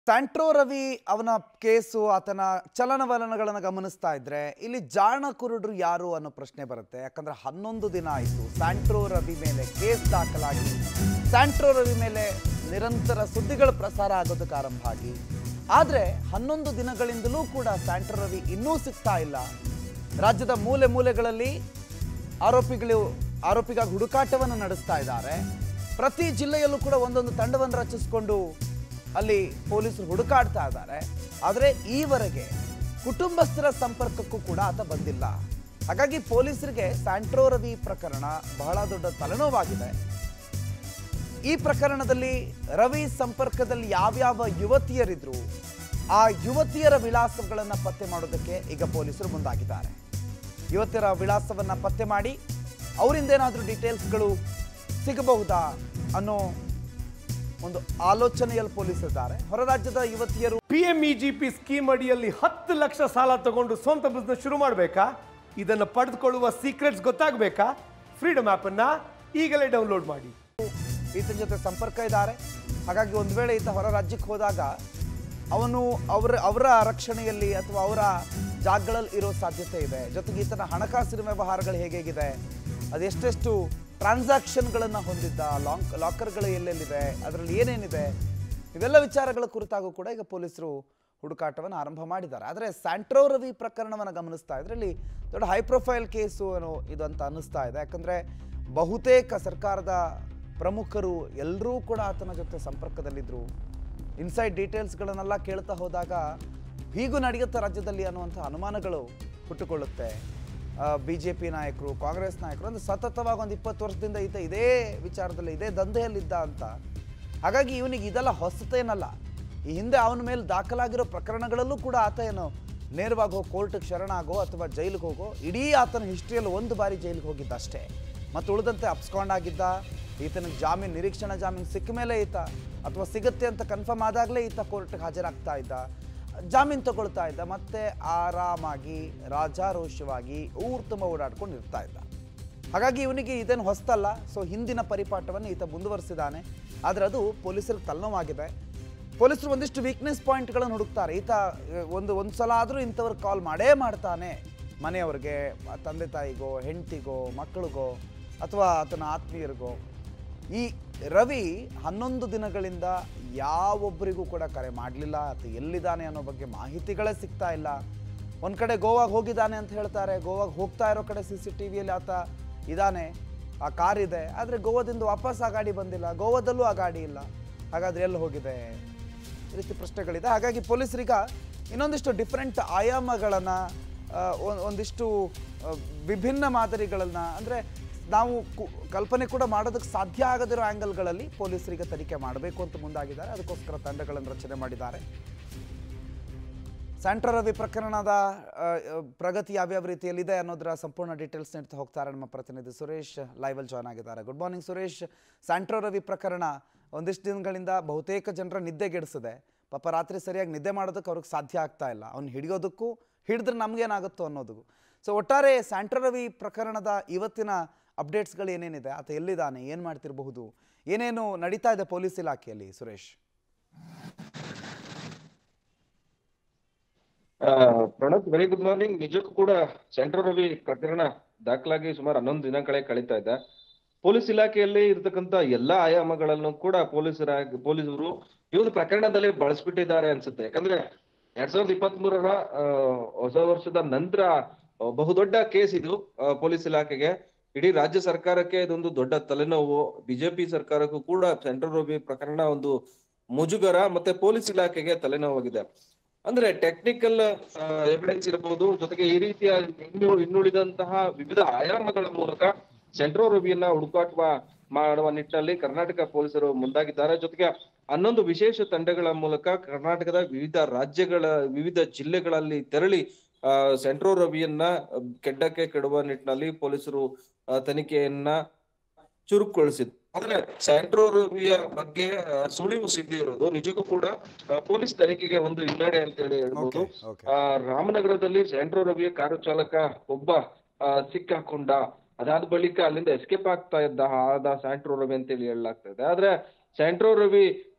Santro Ravi ಅವನ case ಆತನ ಚಲನವಲನಗಳನ್ನು ಗಮನಿಸ್ತಾ ಇದ್ರೆ ಇಲ್ಲಿ ಜಾಣ ಕುರುಡರು ಯಾರು ಅನ್ನೋ ಪ್ರಶ್ನೆ ಬರುತ್ತೆ ಯಾಕಂದ್ರೆ ಹನ್ನೊಂದು ದಿನ ಆಯಿತು ಸ್ಯಾಂಟ್ರೋ ರವಿ ಮೇಲೆ ಕೇಸ್ ದಾಖಲಾಗಿ ಸ್ಯಾಂಟ್ರೋ ರವಿ ಮೇಲೆ ನಿರಂತರ ಸುದ್ದಿಗಳು ಪ್ರಸಾರ ಆಗೋದಕ್ಕೆ ಆರಂಭ ಆಗಿ ಆದರೆ ಹನ್ನೊಂದು ದಿನಗಳಿಂದಲೂ ಕೂಡ ಸ್ಯಾಂಟ್ರೋ ರವಿ ಇನ್ನೂ ಸಿಗ್ತಾ ಇಲ್ಲ ರಾಜ್ಯದ ಮೂಲೆ ಮೂಲೆಗಳಲ್ಲಿ ಆರೋಪಿಗಳು ಆರೋಪಿಗಾಗಿ ಹುಡುಕಾಟವನ್ನು ನಡೆಸ್ತಾ ಇದ್ದಾರೆ ಪ್ರತಿ ಜಿಲ್ಲೆಯಲ್ಲೂ ಕೂಡ ಒಂದೊಂದು ತಂಡವನ್ನು ರಚಿಸಿಕೊಂಡು ಅಲ್ಲಿ ಪೊಲೀಸರು ಹುಡುಕಾಡ್ತಾ ಇದ್ದಾರೆ ಆದರೆ ಈವರೆಗೆ ಕುಟುಂಬಸ್ಥರ ಸಂಪರ್ಕಕ್ಕೂ ಕೂಡ ಆತ ಬಂದಿಲ್ಲ ಹಾಗಾಗಿ ಪೊಲೀಸರಿಗೆ ಸ್ಯಾಂಟ್ರೋ ರವಿ ಪ್ರಕರಣ ಬಹಳ ದೊಡ್ಡ ತಲೆನೋವಾಗಿದೆ ಈ ಪ್ರಕರಣದಲ್ಲಿ ರವಿ ಸಂಪರ್ಕದಲ್ಲಿ ಯಾವ್ಯಾವ ಯುವತಿಯರಿದ್ರು ಆ ಯುವತಿಯರ ವಿಳಾಸಗಳನ್ನು ಪತ್ತೆ ಮಾಡೋದಕ್ಕೆ ಈಗ ಪೊಲೀಸರು ಮುಂದಾಗಿದ್ದಾರೆ ಯುವತಿಯರ ವಿಳಾಸವನ್ನ ಪತ್ತೆ ಮಾಡಿ ಅವರಿಂದ ಏನಾದರೂ ಡೀಟೇಲ್ಸ್ಗಳು ಸಿಗಬಹುದಾ ಅನ್ನೋ ಒಂದು ಆಲೋಚನೆಯಲ್ಲಿ ಪೊಲೀಸರಿದ್ದಾರೆ ಹೊರ ರಾಜ್ಯದ ಯುವತಿಯರು ಪಿಎಂಇಜಿಪಿ ಸ್ಕೀಮ್ ಅಡಿಯಲ್ಲಿ ಹತ್ತು ಲಕ್ಷ ಸಾಲ ತಗೊಂಡು ಸ್ವಂತ ಬಿಸ್ನೆಸ್ ಶುರು ಮಾಡಬೇಕಾ ಇದನ್ನು ಪಡೆದುಕೊಳ್ಳುವ ಸೀಕ್ರೆಟ್ಸ್ ಗೊತ್ತಾಗಬೇಕಾ ಫ್ರೀಡಮ್ ಆ್ಯಪನ್ನು ಈಗಲೇ ಡೌನ್ಲೋಡ್ ಮಾಡಿ ಈತನ ಜೊತೆ ಸಂಪರ್ಕ ಇದ್ದಾರೆ ಹಾಗಾಗಿ ಒಂದು ವೇಳೆ ಈತ ಹೊರ ರಾಜ್ಯಕ್ಕೆ ಹೋದಾಗ ಅವನು ಅವರ ಅವರ ರಕ್ಷಣೆಯಲ್ಲಿ ಅಥವಾ ಅವರ ಜಾಗಗಳಲ್ಲಿ ಇರೋ ಸಾಧ್ಯತೆ ಇದೆ ಜೊತೆಗೆ ಈತನ ಹಣಕಾಸಿನ ವ್ಯವಹಾರಗಳು ಹೇಗೇಗಿದೆ ಅದೆಷ್ಟೆಷ್ಟು ಟ್ರಾನ್ಸಾಕ್ಷನ್ಗಳನ್ನು ಹೊಂದಿದ್ದ ಲಾಂಕ್ ಲಾಕರ್ಗಳು ಎಲ್ಲೆಲ್ಲಿದೆ ಅದರಲ್ಲಿ ಏನೇನಿದೆ ಇವೆಲ್ಲ ವಿಚಾರಗಳ ಕುರಿತಾಗೂ ಕೂಡ ಈಗ ಪೊಲೀಸರು ಹುಡುಕಾಟವನ್ನು ಆರಂಭ ಮಾಡಿದ್ದಾರೆ ಆದರೆ ಸ್ಯಾಂಟ್ರೋ ರವಿ ಪ್ರಕರಣವನ್ನು ಗಮನಿಸ್ತಾ ಇದ್ರೆ ಇಲ್ಲಿ ದೊಡ್ಡ ಹೈ ಪ್ರೊಫೈಲ್ ಕೇಸು ಏನೋ ಇದು ಅಂತ ಅನ್ನಿಸ್ತಾ ಇದೆ ಯಾಕಂದರೆ ಬಹುತೇಕ ಸರ್ಕಾರದ ಪ್ರಮುಖರು ಎಲ್ಲರೂ ಕೂಡ ಆತನ ಜೊತೆ ಸಂಪರ್ಕದಲ್ಲಿದ್ದರು ಇನ್ಸೈಡ್ ಡೀಟೇಲ್ಸ್ಗಳನ್ನೆಲ್ಲ ಕೇಳ್ತಾ ಹೋದಾಗ ಹೀಗೂ ನಡೆಯುತ್ತೆ ರಾಜ್ಯದಲ್ಲಿ ಅನ್ನುವಂಥ ಅನುಮಾನಗಳು ಹುಟ್ಟುಕೊಳ್ಳುತ್ತೆ ಬಿ ಜೆ ಪಿ ನಾಯಕರು ಕಾಂಗ್ರೆಸ್ ನಾಯಕರು ಅಂದರೆ ಸತತವಾಗಿ ಒಂದು ಇಪ್ಪತ್ತು ವರ್ಷದಿಂದ ಈತ ಇದೇ ವಿಚಾರದಲ್ಲಿ ಇದೇ ದಂಧೆಯಲ್ಲಿದ್ದ ಅಂತ ಹಾಗಾಗಿ ಇವನಿಗೆ ಇದೆಲ್ಲ ಹೊಸತೇನಲ್ಲ ಈ ಹಿಂದೆ ಅವನ ಮೇಲೆ ದಾಖಲಾಗಿರೋ ಪ್ರಕರಣಗಳಲ್ಲೂ ಕೂಡ ಆತ ಏನು ನೇರವಾಗಿ ಹೋಗಿ ಕೋರ್ಟ್ಗೆ ಶರಣಾಗೋ ಅಥವಾ ಜೈಲಿಗೆ ಹೋಗೋ ಇಡೀ ಆತನ ಹಿಸ್ಟ್ರಿಯಲ್ಲಿ ಒಂದು ಬಾರಿ ಜೈಲಿಗೆ ಹೋಗಿದ್ದ ಅಷ್ಟೇ ಮತ್ತು ಉಳಿದಂತೆ ಅಪ್ಸ್ಕಾಂಡ್ ಆಗಿದ್ದ ಈತನಿಗೆ ಜಾಮೀನು ನಿರೀಕ್ಷಣಾ ಜಾಮೀನು ಸಿಕ್ಕ ಮೇಲೆ ಈತ ಅಥವಾ ಸಿಗುತ್ತೆ ಅಂತ ಕನ್ಫರ್ಮ್ ಆದಾಗಲೇ ಈತ ಕೋರ್ಟ್ಗೆ ಹಾಜರಾಗ್ತಾ ಇದ್ದ ಜಾಮೀನು ತಗೊಳ್ತಾ ಇದ್ದ ಮತ್ತೆ ಆರಾಮಾಗಿ ರಾಜಾರೋಷವಾಗಿ ಊರು ತುಂಬ ಓಡಾಡ್ಕೊಂಡು ಇರ್ತಾ ಇದ್ದ ಹಾಗಾಗಿ ಇವನಿಗೆ ಇದೇನು ಹೊಸ್ತಲ್ಲ ಸೊ ಹಿಂದಿನ ಪರಿಪಾಠವನ್ನು ಈತ ಮುಂದುವರಿಸಿದ್ದಾನೆ ಆದರೆ ಅದು ಪೊಲೀಸರಿಗೆ ತಲೆನೋವಾಗಿದೆ ಪೊಲೀಸರು ಒಂದಿಷ್ಟು ವೀಕ್ನೆಸ್ ಪಾಯಿಂಟ್ಗಳನ್ನು ಹುಡುಕ್ತಾರೆ ಈತ ಅಹ್, ಒಂದು ಒಂದು ಸಲ ಆದರೂ ಇಂಥವ್ರಿಗೆ ಕಾಲ್ ಮಾಡೇ ಮಾಡ್ತಾನೆ ಮನೆಯವ್ರಿಗೆ ಆ ತಂದೆ ತಾಯಿಗೋ ಹೆಂಡತಿಗೋ ಮಕ್ಕಳಿಗೋ ಅಥವಾ ಆತನ ಆತ್ಮೀಯರಿಗೋ ಈ ರವಿ ಹನ್ನೊಂದು ದಿನಗಳಿಂದ ಯಾವೊಬ್ಬರಿಗೂ ಕೂಡ ಕರೆ ಮಾಡಲಿಲ್ಲ ಆತ ಎಲ್ಲಿದ್ದಾನೆ ಅನ್ನೋ ಬಗ್ಗೆ ಮಾಹಿತಿಗಳೇ ಸಿಗ್ತಾ ಇಲ್ಲ ಒಂದು ಕಡೆ ಗೋವಾಗೆ ಹೋಗಿದ್ದಾನೆ ಅಂತ ಹೇಳ್ತಾರೆ ಗೋವಾಗೆ ಹೋಗ್ತಾ ಇರೋ ಕಡೆ ಸಿ ಸಿ ಟಿ ವಿಯಲ್ಲಿ ಆತ ಇದ್ದಾನೆ ಆ ಕಾರ್ ಇದೆ ಆದರೆ ಗೋವಾದಿಂದ ವಾಪಸ್ ಆ ಗಾಡಿ ಬಂದಿಲ್ಲ ಗೋವಾದಲ್ಲೂ ಆ ಗಾಡಿ ಇಲ್ಲ ಹಾಗಾದ್ರೆ ಎಲ್ಲಿ ಹೋಗಿದೆ ಈ ರೀತಿ ಪ್ರಶ್ನೆಗಳಿದೆ ಹಾಗಾಗಿ ಪೊಲೀಸರೀಗ ಇನ್ನೊಂದಿಷ್ಟು ಡಿಫ್ರೆಂಟ್ ಆಯಾಮಗಳನ್ನು ಒಂದಿಷ್ಟು ಆ, ವಿಭಿನ್ನ ಮಾದರಿಗಳನ್ನು ಅಂದರೆ ನಾವು ಕು- ಕಲ್ಪನೆ ಕೂಡ ಮಾಡೋದಕ್ಕೆ ಸಾಧ್ಯ ಆಗದಿರೋ ಆ್ಯಂಗಲ್ಗಳಲ್ಲಿ ಪೊಲೀಸರಿಗೆ ತನಿಖೆ ಮಾಡಬೇಕು ಅಂತ ಮುಂದಾಗಿದ್ದಾರೆ ಅದಕ್ಕೋಸ್ಕರ ತಂಡಗಳನ್ನು ರಚನೆ ಮಾಡಿದ್ದಾರೆ ಸ್ಯಾಂಟ್ರೋ ರವಿ ಪ್ರಕರಣದ ಆ, ಆ, ಪ್ರಗತಿ ಯಾವ್ಯಾವ ರೀತಿಯಲ್ಲಿದೆ ಅನ್ನೋದರ ಸಂಪೂರ್ಣ ಡೀಟೇಲ್ಸ್ ನೀಡ್ತಾ ಹೋಗ್ತಾರೆ ನಮ್ಮ ಪ್ರತಿನಿಧಿ ಸುರೇಶ್ ಲೈವಲ್ಲಿ ಜಾಯ್ನ್ ಆಗಿದ್ದಾರೆ good morning Suresh Santro Ravi ಪ್ರಕರಣ ಒಂದಿಷ್ಟು ದಿನಗಳಿಂದ ಬಹುತೇಕ ಜನರ ನಿದ್ದೆಗೆಡಿಸಿದೆ ಪಾಪ ರಾತ್ರಿ ಸರಿಯಾಗಿ ನಿದ್ದೆ ಮಾಡೋದಕ್ಕೆ ಅವ್ರಿಗೆ ಸಾಧ್ಯ ಆಗ್ತಾ ಇಲ್ಲ ಅವ್ನು ಹಿಡಿಯೋದಕ್ಕೂ ಹಿಡಿದ್ರೆ ನಮಗೇನಾಗುತ್ತೋ ಅನ್ನೋದಕ್ಕೂ ಸೊ ಒಟ್ಟಾರೆ ಸ್ಯಾಂಟ್ರೋ ರವಿ ಪ್ರಕರಣದ ಇವತ್ತಿನ ಅಪ್ಡೇಟ್ಸ್ಗಳು ಏನೇನಿದೆ ಆತ ಎಲ್ಲಿದ್ದಾನೆ ಏನು ಮಾಡ್ತಿರಬಹುದು ಏನೇನು ನಡೀತಾ ಇದೆ ಪೊಲೀಸ್ ಇಲಾಖೆಯಲ್ಲಿ ಸುರೇಶ್ ಆ, ಪ್ರಣಬ್ ವೆರಿ ಗುಡ್ ಮಾರ್ನಿಂಗ್ ನಿಜಕ್ಕೂ ಕೂಡ ಸೆಂಟ್ರಲ್ ರವಿ ಪ್ರಕರಣ ದಾಖಲಾಗಿ ಸುಮಾರು ಹನ್ನೊಂದು ದಿನಗಳೇ ಕಳೀತಾ ಇದೆ ಪೊಲೀಸ್ ಇಲಾಖೆಯಲ್ಲಿ ಇರತಕ್ಕಂತ ಎಲ್ಲಾ ಆಯಾಮಗಳನ್ನು ಕೂಡ ಪೊಲೀಸರ ಪೊಲೀಸರು ಈ ಒಂದು ಪ್ರಕರಣದಲ್ಲಿ ಬಳಸ್ಬಿಟ್ಟಿದ್ದಾರೆ ಅನ್ಸುತ್ತೆ ಯಾಕಂದ್ರೆ ಎರಡ್ ಸಾವಿರದ ಇಪ್ಪತ್ತ್ ಮೂರರ ಹೊಸ ವರ್ಷದ ನಂತರ ಆ, ಬಹುದೊಡ್ಡ ಕೇಸ್ ಇದು ಆ, ಪೊಲೀಸ್ ಇಲಾಖೆಗೆ ಇಡೀ ರಾಜ್ಯ ಸರ್ಕಾರಕ್ಕೆ ಇದೊಂದು ದೊಡ್ಡ ತಲೆನೋವು ಬಿಜೆಪಿ ಸರ್ಕಾರಕ್ಕೂ ಕೂಡ ಸೆಂಟ್ರಲ್ ರವಿ ಪ್ರಕರಣ ಒಂದು ಮುಜುಗರ ಮತ್ತೆ ಪೊಲೀಸ್ ಇಲಾಖೆಗೆ ತಲೆನೋವಾಗಿದೆ ಅಂದ್ರೆ ಟೆಕ್ನಿಕಲ್ ಎವಿಡೆನ್ಸ್ ಇರಬಹುದು ಜೊತೆಗೆ ಈ ರೀತಿಯ ಇನ್ನು ಇನ್ನುಳಿದಂತಹ ವಿವಿಧ ಆಯಾಮಗಳ ಮೂಲಕ ಸೆಂಟ್ರೋ ರವಿಯನ್ನ ಹುಡುಕಾಟ ಮಾಡುವ ನಿಟ್ಟಿನಲ್ಲಿ ಕರ್ನಾಟಕ ಪೊಲೀಸರು ಮುಂದಾಗಿದ್ದಾರೆ ಜೊತೆಗೆ ಹನ್ನೊಂದು ವಿಶೇಷ ತಂಡಗಳ ಮೂಲಕ ಕರ್ನಾಟಕದ ವಿವಿಧ ರಾಜ್ಯಗಳ ವಿವಿಧ ಜಿಲ್ಲೆಗಳಲ್ಲಿ ತೆರಳಿ ಆ ಸೆಂಟ್ರೋ ರವಿಯನ್ನ ಕೆಡ್ಡಕ್ಕೆ ಕೆಡುವ ನಿಟ್ಟಿನಲ್ಲಿ ಪೊಲೀಸರು ಆ, ತನಿಖೆಯನ್ನ ಚುರುಕುಗೊಳಿಸಿದ್ರು ಆದ್ರೆ ಸ್ಯಾಂಟ್ರೋ ರವಿಯ ಬಗ್ಗೆ ಆ, ಸುಳಿವು ಸಿಗದಿರೋದು ನಿಜಕ್ಕೂ ಕೂಡ ಆ, ಪೊಲೀಸ್ ತನಿಖೆಗೆ ಒಂದು ಹಿನ್ನಡೆ ಅಂತ ಹೇಳಿ ಹೇಳ್ಬೋದು ಓಕೆ ಆ, ರಾಮನಗರದಲ್ಲಿ ಸ್ಯಾಂಟ್ರೋ ರವಿಯ ಕಾರು ಚಾಲಕ ಒಬ್ಬ ಆ, ಸಿಕ್ಕಾಕೊಂಡ ಅದಾದ ಬಳಿಕ ಅಲ್ಲಿಂದ ಎಸ್ಕೇಪ್ ಆಗ್ತಾ ಇದ್ದ ಆದ ಸ್ಯಾಂಟ್ರೋ ರವಿ ಅಂತ ಹೇಳಿ ಹೇಳಲಾಗ್ತಾ ಇದೆ ಆದ್ರೆ ಸ್ಯಾಂಟ್ರೋ ರವಿ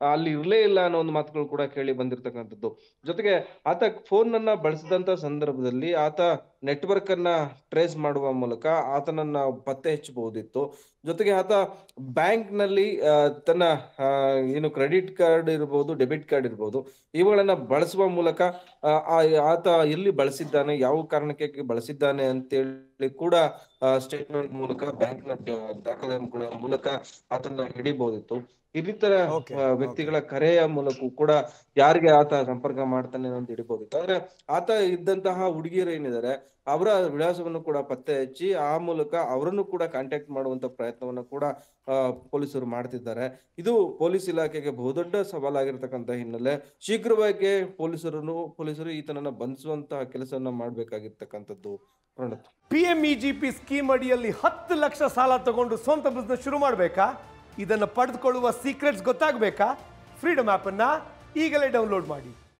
ಆ, ಅಲ್ಲಿ ಇರ್ಲೇ ಇಲ್ಲ ಅನ್ನೋ ಒಂದು ಮಾತುಗಳು ಕೂಡ ಕೇಳಿ ಬಂದಿರತಕ್ಕಂಥದ್ದು ಜೊತೆಗೆ ಆತ ಫೋನ್ ಅನ್ನ ಬಳಸಿದಂತ ಸಂದರ್ಭದಲ್ಲಿ ಆತ ನೆಟ್ವರ್ಕ್ ಅನ್ನ ಟ್ರೇಸ್ ಮಾಡುವ ಮೂಲಕ ಆತನನ್ನ ಪತ್ತೆ ಹಚ್ಚಬಹುದಿತ್ತು ಜೊತೆಗೆ ಆತ ಬ್ಯಾಂಕ್ ನಲ್ಲಿ ಆ, ತನ್ನ ಆ, ಏನು ಕ್ರೆಡಿಟ್ ಕಾರ್ಡ್ ಇರ್ಬೋದು ಡೆಬಿಟ್ ಕಾರ್ಡ್ ಇರ್ಬೋದು ಇವುಗಳನ್ನ ಬಳಸುವ ಮೂಲಕ ಆ, ಆ- ಆತ ಎಲ್ಲಿ ಬಳಸಿದ್ದಾನೆ ಯಾವ ಕಾರಣಕ್ಕೆ ಬಳಸಿದ್ದಾನೆ ಅಂತೇಳಿ ಕೂಡ ಸ್ಟೇಟ್ಮೆಂಟ್ ಮೂಲಕ ಬ್ಯಾಂಕ್ ನ ದಾಖಲೆಗಳ ಮೂಲಕ ಆತನ ಹಿಡಿಬಹುದಿತ್ತು ಇನ್ನಿತರ Okay, ಆ, ವ್ಯಕ್ತಿಗಳ ಕರೆಯ ಮೂಲಕ ಕೂಡ ಯಾರಿಗೆ ಆತ ಸಂಪರ್ಕ ಮಾಡ್ತಾನೆ ಅಂತ ಹಿಡಿಬಹುದಿತ್ತು ಆದ್ರೆ ಆತ ಇದ್ದಂತಹ ಹುಡುಗಿಯರು ಏನಿದ್ದಾರೆ ಅವರ ವಿಳಾಸವನ್ನು ಕೂಡ ಪತ್ತೆ ಹಚ್ಚಿ ಆ ಮೂಲಕ ಅವರನ್ನು ಕೂಡ ಕಾಂಟ್ಯಾಕ್ಟ್ ಮಾಡುವಂತ ಪ್ರಯತ್ನವನ್ನ ಕೂಡ ಆ, ಪೊಲೀಸರು ಮಾಡ್ತಿದ್ದಾರೆ ಇದು ಪೊಲೀಸ್ ಇಲಾಖೆಗೆ ಬಹುದೊಡ್ಡ ಸವಾಲಾಗಿರ್ತಕ್ಕಂಥ ಹಿನ್ನೆಲೆ ಶೀಘ್ರವಾಗಿ ಪೊಲೀಸರನ್ನು ಪೊಲೀಸರು ಈತನನ್ನ ಬಂಧಿಸುವಂತಹ ಕೆಲಸವನ್ನ ಮಾಡ್ಬೇಕಾಗಿರ್ತಕ್ಕಂಥದ್ದು Pranath P M E G P scheme ಅಡಿಯಲ್ಲಿ ಹತ್ತು ಲಕ್ಷ ಸಾಲ ತಗೊಂಡು ಸ್ವಂತ ಬಿಸ್ನೆಸ್ ಶುರು ಮಾಡಬೇಕಾ ಇದನ್ನು ಪಡೆದುಕೊಳ್ಳುವ ಸೀಕ್ರೆಟ್ಸ್ ಗೊತ್ತಾಗಬೇಕಾ ಫ್ರೀಡಮ್ ಆ್ಯಪನ್ನು ಈಗಲೇ ಡೌನ್ಲೋಡ್ ಮಾಡಿ